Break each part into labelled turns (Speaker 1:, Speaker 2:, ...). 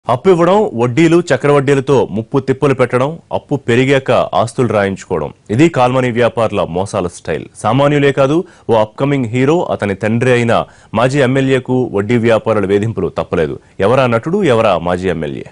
Speaker 1: అప్పు ఇవ్వడం వడ్డీలు చక్రవడ్డీలతో ముప్పు తిప్పలు పెట్టడం అప్పు పెరిగాక ఆస్తులు రాయించుకోవడం ఇది కాల్మనీ వ్యాపారుల మోసాల స్టైల్ సామాన్యులే కాదు ఓ అప్కమింగ్ హీరో అతని తండ్రి అయిన మాజీ ఎమ్మెల్యేకు వడ్డీ వ్యాపారుల వేధింపులు తప్పలేదు ఎవరా నటుడు ఎవరా మాజీ ఎమ్మెల్యే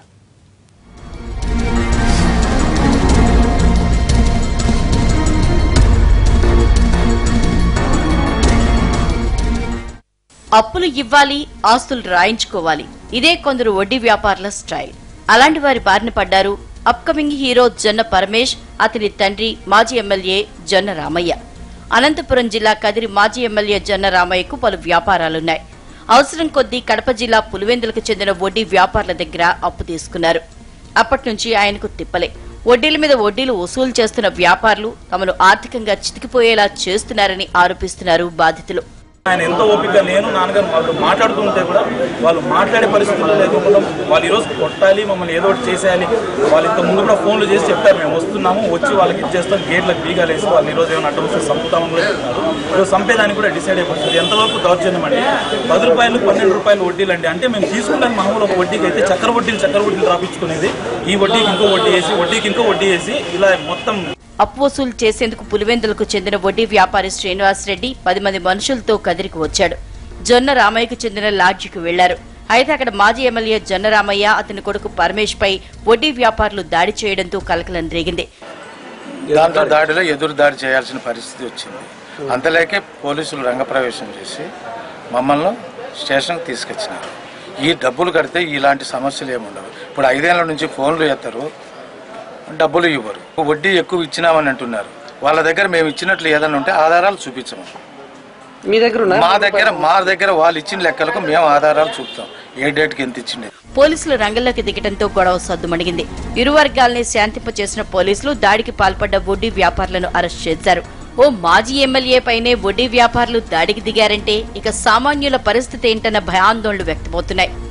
Speaker 2: అప్పులు ఇవ్వాలి ఆస్తులు రాయించుకోవాలి ఇదే కొందరు వడ్డీ వ్యాపారుల స్టైల్ అలాంటి వారి బారిన పడ్డారు అప్కమింగ్ హీరో జొన్న పరమేష్ అతని తండ్రి మాజీ ఎమ్మెల్యే జొన్న రామయ్య అనంతపురం జిల్లా కదిరి మాజీ ఎమ్మెల్యే జొన్న రామయ్యకు పలు వ్యాపారాలున్నాయి అవసరం కొద్దీ కడప జిల్లా పులివెందులకు చెందిన వడ్డీ వ్యాపారుల దగ్గర అప్పు తీసుకున్నారు అప్పటి నుంచి ఆయనకు తిప్పలే వడ్డీల మీద వడ్డీలు వసూలు చేస్తున్న వ్యాపారులు తమను ఆర్థికంగా చితికిపోయేలా చేస్తున్నారని ఆరోపిస్తున్నారు బాధితులు
Speaker 3: ఆయన ఎంతో ఓపిక నేను నాన్నగారు వాళ్ళు మాట్లాడుతుంటే కూడా వాళ్ళు మాట్లాడే పరిస్థితులు లేకుండా వాళ్ళు ఈరోజు కొట్టాలి మమ్మల్ని ఏదో ఒకటి చేసేయాలి వాళ్ళు ఇంత ముందు కూడా ఫోన్లు చేసి చెప్పారు మేము వస్తున్నాము వచ్చి వాళ్ళకి ఇచ్చేస్తాం గేట్లకు బీగాలు వేసి వాళ్ళు ఈరోజు ఏమైనా అడ్డం వస్తే చంపుతామని కూడా చెప్పారు ఈరోజు చంపేదానికి కూడా డిసైడ్ అయిపోతుంది ఎంతవరకు దౌర్జన్యం అండి పది రూపాయలు పన్నెండు రూపాయలు వడ్డీలు అండి అంటే మేము తీసుకుంటాం మామూలు ఒక వడ్డీకి అయితే చక్కెర వడ్డీలు చక్కెర వడ్డీలు రాపించుకునేది ఈ వడ్డీకి ఇంకో వడ్డీ వేసి వడ్డీకి ఇంకో వడ్డీ వేసి ఇలా మొత్తం
Speaker 2: అప్పు వసూలు చేసేందుకు పులివెందులకు చెందిన వడ్డీ వ్యాపారి శ్రీనివాస్ రెడ్డి పది మంది మనుషులతో కదిరికి వచ్చాడు జొన్న రామయ్యకు చెందిన లాడ్జికి వెళ్లారు అయితే అక్కడ మాజీ ఎమ్మెల్యే జొన్న రామయ్య అతని కొడుకు పరమేష్ పై వడ్డీ వ్యాపారులు దాడి చేయడంతో కలకలం రేగింది
Speaker 4: దాంతో దాడిలో ఎదురు దాడి చేయాల్సిన పరిస్థితి వచ్చింది అంతలేకే పోలీసులు రంగప్రవేశం చేసి మమ్మల్ని స్టేషన్కి తీసుకొచ్చినారు ఈ డబ్బులు కడితే ఇలాంటి సమస్యలు ఏముండవు ఇప్పుడు ఐదేళ్ల నుంచి ఫోన్లు ఎత్తారు డబ్బులు ఇవ్వరు వడ్డీ ఎక్కువ ఇచ్చినామని అంటున్నారు వాళ్ళ దగ్గర మేము ఇచ్చినట్లు ఏదైనా ఉంటే ఆధారాలు చూపించము
Speaker 5: మీ దగ్గర ఉన్నా
Speaker 4: మా దగ్గర మా దగ్గర వాళ్ళు ఇచ్చిన లెక్కలకు మేము ఆధారాలు చూపుతాం ఏ డేట్కి ఎంత ఇచ్చిండే
Speaker 2: పోలీసులు రంగంలోకి దిగడంతో గొడవ సద్దుమణిగింది ఇరు వర్గాల్ని శాంతింపచేసిన పోలీసులు దాడికి పాల్పడ్డ వడ్డీ వ్యాపారులను అరెస్ట్ చేశారు ఓ మాజీ ఎమ్మెల్యే పైనే వడ్డీ వ్యాపారులు దాడికి దిగారంటే ఇక సామాన్యుల పరిస్థితి ఏంటన్న భయాందోళనలు వ్యక్తమవుతున్నాయి